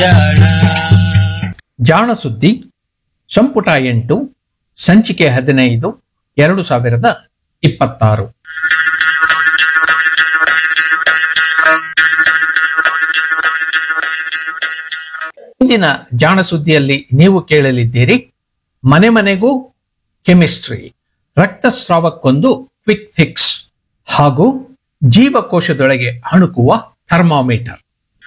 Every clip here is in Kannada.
ಜಾಣ ಸುದ್ದಿ ಸಂಪುಟ ಎಂಟು ಸಂಚಿಕೆ ಹದಿನೈದು ಎರಡು ಸಾವಿರದ ಇಪ್ಪತ್ತಾರು ಇಂದಿನ ಜಾಣ ಸುದ್ದಿಯಲ್ಲಿ ನೀವು ಕೇಳಲಿದ್ದೀರಿ ಮನೆ ಮನೆಗೂ ಕೆಮಿಸ್ಟ್ರಿ ರಕ್ತಸ್ರಾವಕ್ಕೊಂದು ಕ್ವಿಕ್ ಫಿಕ್ಸ್ ಹಾಗೂ ಜೀವಕೋಶದೊಳಗೆ ಅಣುಕುವ ಥರ್ಮಾಮೀಟರ್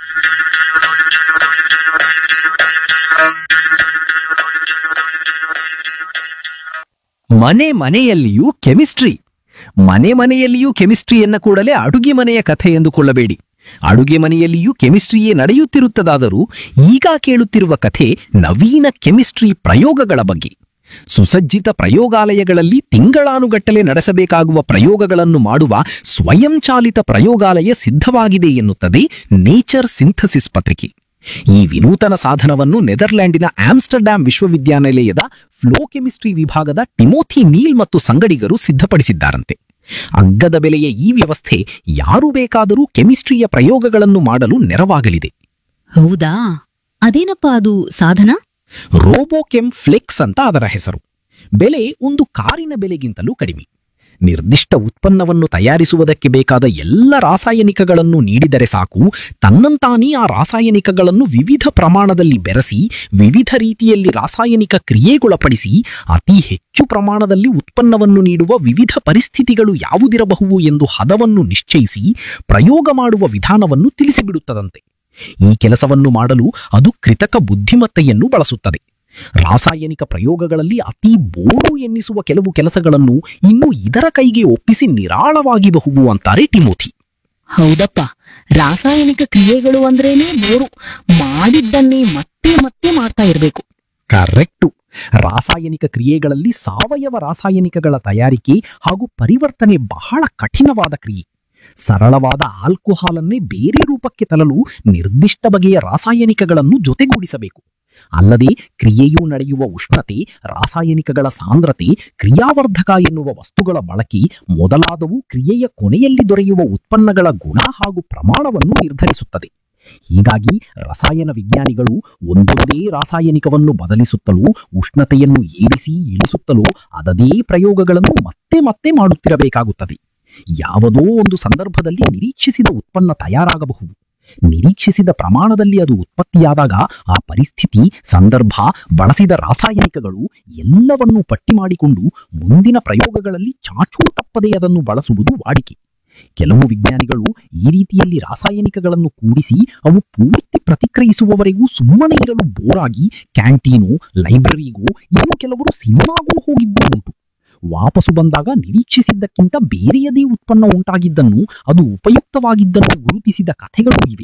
ಮನೆ ಮನೆಯಲ್ಲಿಯೂ ಕೆಮಿಸ್ಟ್ರಿ ಮನೆ ಮನೆಯಲ್ಲಿಯೂ ಕೆಮಿಸ್ಟ್ರಿ ಎನ್ನ ಕೂಡಲೇ ಅಡುಗೆ ಮನೆಯ ಕಥೆ ಎಂದುಕೊಳ್ಳಬೇಡಿ ಅಡುಗೆ ಮನೆಯಲ್ಲಿಯೂ ಕೆಮಿಸ್ಟ್ರಿಯೇ ನಡೆಯುತ್ತಿರುತ್ತದಾದರೂ ಈಗ ಕೇಳುತ್ತಿರುವ ಕಥೆ ನವೀನ ಕೆಮಿಸ್ಟ್ರಿ ಪ್ರಯೋಗಗಳ ಬಗ್ಗೆ ಸುಸಜ್ಜಿತ ಪ್ರಯೋಗಾಲಯಗಳಲ್ಲಿ ತಿಂಗಳಾನುಗಟ್ಟಲೆ ನಡೆಸಬೇಕಾಗುವ ಪ್ರಯೋಗಗಳನ್ನು ಮಾಡುವ ಸ್ವಯಂಚಾಲಿತ ಪ್ರಯೋಗಾಲಯ ಸಿದ್ಧವಾಗಿದೆ ಎನ್ನುತ್ತದೆ ನೇಚರ್ ಸಿಂಥಸಿಸ್ ಪತ್ರಿಕೆ ಈ ವಿನೂತನ ಸಾಧನವನ್ನು ನೆದರ್ಲ್ಯಾಂಡಿನ ಆಮ್ಸ್ಟರ್ಡ್ಯಾಂ ವಿಶ್ವವಿದ್ಯಾನಿಲಯದ ಫ್ಲೋ ಕೆಮಿಸ್ಟ್ರಿ ವಿಭಾಗದ ಟಿಮೋಥಿ ನೀಲ್ ಮತ್ತು ಸಂಗಡಿಗರು ಸಿದ್ಧಪಡಿಸಿದ್ದಾರಂತೆ ಅಗ್ಗದ ಬೆಲೆಯ ಈ ವ್ಯವಸ್ಥೆ ಯಾರು ಬೇಕಾದರೂ ಕೆಮಿಸ್ಟ್ರಿಯ ಪ್ರಯೋಗಗಳನ್ನು ಮಾಡಲು ನೆರವಾಗಲಿದೆ ಹೌದಾ ಅದೇನಪ್ಪ ಅದು ಸಾಧನ ರೋಬೋಕೆಮ್ ಫ್ಲೆಕ್ಸ್ ಅಂತ ಅದರ ಹೆಸರು ಬೆಲೆ ಒಂದು ಕಾರಿನ ಬೆಲೆಗಿಂತಲೂ ಕಡಿಮೆ ನಿರ್ದಿಷ್ಟ ಉತ್ಪನ್ನವನ್ನು ತಯಾರಿಸುವುದಕ್ಕೆ ಬೇಕಾದ ಎಲ್ಲ ರಾಸಾಯನಿಕಗಳನ್ನು ನೀಡಿದರೆ ಸಾಕು ತನ್ನಂತಾನೇ ಆ ರಾಸಾಯನಿಕಗಳನ್ನು ವಿವಿಧ ಪ್ರಮಾಣದಲ್ಲಿ ಬೆರೆಸಿ ವಿವಿಧ ರೀತಿಯಲ್ಲಿ ರಾಸಾಯನಿಕ ಕ್ರಿಯೆಗೊಳಪಡಿಸಿ ಅತಿ ಹೆಚ್ಚು ಪ್ರಮಾಣದಲ್ಲಿ ಉತ್ಪನ್ನವನ್ನು ನೀಡುವ ವಿವಿಧ ಪರಿಸ್ಥಿತಿಗಳು ಯಾವುದಿರಬಹುದು ಎಂದು ಹದವನ್ನು ನಿಶ್ಚಯಿಸಿ ಪ್ರಯೋಗ ಮಾಡುವ ವಿಧಾನವನ್ನು ತಿಳಿಸಿಬಿಡುತ್ತದಂತೆ ಈ ಕೆಲಸವನ್ನು ಮಾಡಲು ಅದು ಕೃತಕ ಬುದ್ಧಿಮತ್ತೆಯನ್ನು ಬಳಸುತ್ತದೆ ರಾಸಾಯನಿಕ ಪ್ರಯೋಗಗಳಲ್ಲಿ ಅತಿ ಬೋರು ಎನ್ನಿಸುವ ಕೆಲವು ಕೆಲಸಗಳನ್ನು ಇನ್ನು ಇದರ ಕೈಗೆ ಒಪ್ಪಿಸಿ ನಿರಾಳವಾಗಿಬಹುವು ಅಂತಾರೆ ಟಿಮೋಥಿ ಹೌದಪ್ಪ ರಾಸಾಯನಿಕ ಕ್ರಿಯೆಗಳು ಅಂದ್ರೇನೆ ಬೋರು ಮಾಡಿದ್ದನ್ನೇ ಮತ್ತೆ ಮತ್ತೆ ಮಾಡ್ತಾ ಇರಬೇಕು ಕರೆಕ್ಟು ರಾಸಾಯನಿಕ ಕ್ರಿಯೆಗಳಲ್ಲಿ ಸಾವಯವ ರಾಸಾಯನಿಕಗಳ ತಯಾರಿಕೆ ಹಾಗೂ ಪರಿವರ್ತನೆ ಬಹಳ ಕಠಿಣವಾದ ಕ್ರಿಯೆ ಸರಳವಾದ ಆಲ್ಕೋಹಾಲನ್ನೇ ಬೇರೆ ರೂಪಕ್ಕೆ ತರಲು ನಿರ್ದಿಷ್ಟ ಬಗೆಯ ರಾಸಾಯನಿಕಗಳನ್ನು ಜೊತೆಗೂಡಿಸಬೇಕು ಅಲ್ಲದೆ ಕ್ರಿಯೆಯು ನಡೆಯುವ ಉಷ್ಣತೆ ರಾಸಾಯನಿಕಗಳ ಸಾಂದ್ರತೆ ಕ್ರಿಯಾವರ್ಧಕ ಎನ್ನುವ ವಸ್ತುಗಳ ಬಳಕೆ ಮೊದಲಾದವು ಕ್ರಿಯೆಯ ಕೊನೆಯಲ್ಲಿ ದೊರೆಯುವ ಉತ್ಪನ್ನಗಳ ಗುಣ ಹಾಗೂ ಪ್ರಮಾಣವನ್ನು ನಿರ್ಧರಿಸುತ್ತದೆ ಹೀಗಾಗಿ ರಸಾಯನ ವಿಜ್ಞಾನಿಗಳು ಒಂದೊಂದೇ ರಾಸಾಯನಿಕವನ್ನು ಬದಲಿಸುತ್ತಲೂ ಉಷ್ಣತೆಯನ್ನು ಏರಿಸಿ ಇಳಿಸುತ್ತಲೂ ಅದದೇ ಪ್ರಯೋಗಗಳನ್ನು ಮತ್ತೆ ಮತ್ತೆ ಮಾಡುತ್ತಿರಬೇಕಾಗುತ್ತದೆ ಯಾವುದೋ ಒಂದು ಸಂದರ್ಭದಲ್ಲಿ ನಿರೀಕ್ಷಿಸಿದ ಉತ್ಪನ್ನ ತಯಾರಾಗಬಹುದು ನಿರೀಕ್ಷಿಸಿದ ಪ್ರಮಾಣದಲ್ಲಿ ಅದು ಉತ್ಪತ್ತಿಯಾದಾಗ ಆ ಪರಿಸ್ಥಿತಿ ಸಂದರ್ಭ ಬಳಸಿದ ರಾಸಾಯನಿಕಗಳು ಎಲ್ಲವನ್ನೂ ಪಟ್ಟಿ ಮಾಡಿಕೊಂಡು ಮುಂದಿನ ಪ್ರಯೋಗಗಳಲ್ಲಿ ಚಾಚೂ ತಪ್ಪದೆ ಅದನ್ನು ಬಳಸುವುದು ವಾಡಿಕೆ ಕೆಲವು ವಿಜ್ಞಾನಿಗಳು ಈ ರೀತಿಯಲ್ಲಿ ರಾಸಾಯನಿಕಗಳನ್ನು ಕೂಡಿಸಿ ಅವು ಪೂರ್ತಿ ಪ್ರತಿಕ್ರಿಯಿಸುವವರೆಗೂ ಸುಮ್ಮನೆ ಇರಲು ಬೋರಾಗಿ ಕ್ಯಾಂಟೀನು ಲೈಬ್ರರಿಗೂ ಇನ್ನು ಕೆಲವರು ಸಿನಿಮಾಗೂ ಹೋಗಿದ್ದು ಉಂಟು ವಾಪಸು ಬಂದಾಗ ನಿರೀಕ್ಷಿಸಿದ್ದಕ್ಕಿಂತ ಬೇರೆಯದೇ ಉತ್ಪನ್ನ ಉಂಟಾಗಿದ್ದನ್ನು ಅದು ಉಪಯುಕ್ತವಾಗಿದ್ದನ್ನು ಗುರುತಿಸಿದ ಕಥೆಗಳು ಇವೆ